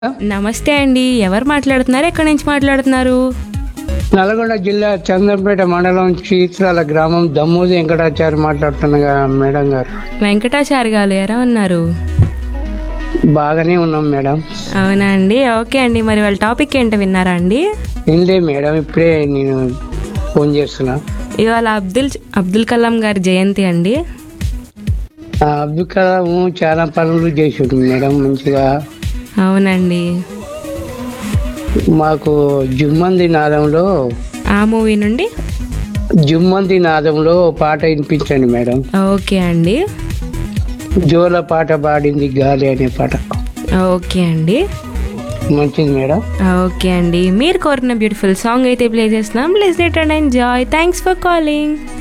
నమస్తే అండి ఎవరు మాట్లాడుతున్నారు ఎక్కడి నుంచి మాట్లాడుతున్నారు నల్గొండ జిల్లా చంద్రంపేట మండలం చీత్రాల గ్రామం దమ్మూది వెంకటాచారి మాట్లాడుతున్నా మేడం గారు వెంకటాచారి గారు ఎలా ఉన్నారు బాగానే ఉన్నాం మేడం అవునా అండి ఓకే అండి మరి వాళ్ళ టాపిక్ ఏంటో విన్నారా అండి ఏంలే మేడం ఇప్పుడే నేను ఫోన్ చేస్తున్నా ఇవాళ అబ్దుల్ అబ్దుల్ కలాం గారి జయంతి అండి ఆ, అబ్దుల్ కలాం చాలా పనులు చేసిండు మేడం మంచిగా అవునండి మాకు జుమ్మంది నాదంలో ఆ మూవీ నుండి జుమ్మంది నాదంలో ఓ పాట వినిపించండి మేడం ఓకే అండి జోల పాట పాడింది గాలి అనే పాట ఓకే అండి మంచిది మేడం ఓకే అండి మీరు కోరిన బ్యూటిఫుల్ సాంగ్ అయితే ప్లే చేస్తున్నాం please let and enjoy thanks for calling